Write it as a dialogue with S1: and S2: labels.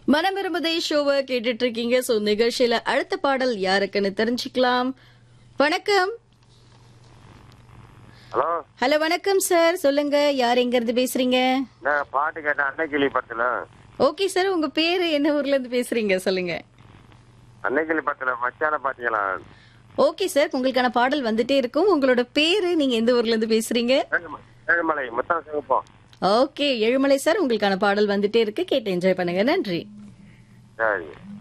S1: மனம் விரும்புதை ஷோவை கேட்டுட்டு இருக்கீங்க சோ நிகழ்ச்சியில அடுத்த பாடல் யாருக்குன்னு தெரிஞ்சுக்கலாம் வணக்கம்
S2: ஹலோ
S1: ஹலோ வணக்கம் சார் சொல்லுங்க யார் எங்க இருந்து பேசுறீங்க
S2: நான் பாட்டு கேட்டேன் அன்னைக்கிளி படத்துல
S1: ஓகே சார் உங்க பேரு என்ன ஊர்ல இருந்து பேசுறீங்க சொல்லுங்க
S2: அன்னைக்கிளி படத்துல மச்சான பாத்தீங்களா
S1: ஓகே சார் உங்களுக்கான பாடல் வந்துட்டே இருக்கும் உங்களோட பேரு நீங்க எந்த ஊர்ல இருந்து பேசுறீங்க
S2: ஏழும- ஏழுமலை முத்தம் சிவப்போம்
S1: ஓகே ஏழுமலை சார் உங்களுக்கான பாடல் வந்துட்டே இருக்கு கேட்டு என்ஜாய் பண்ணுங்க நன்றி
S2: சரி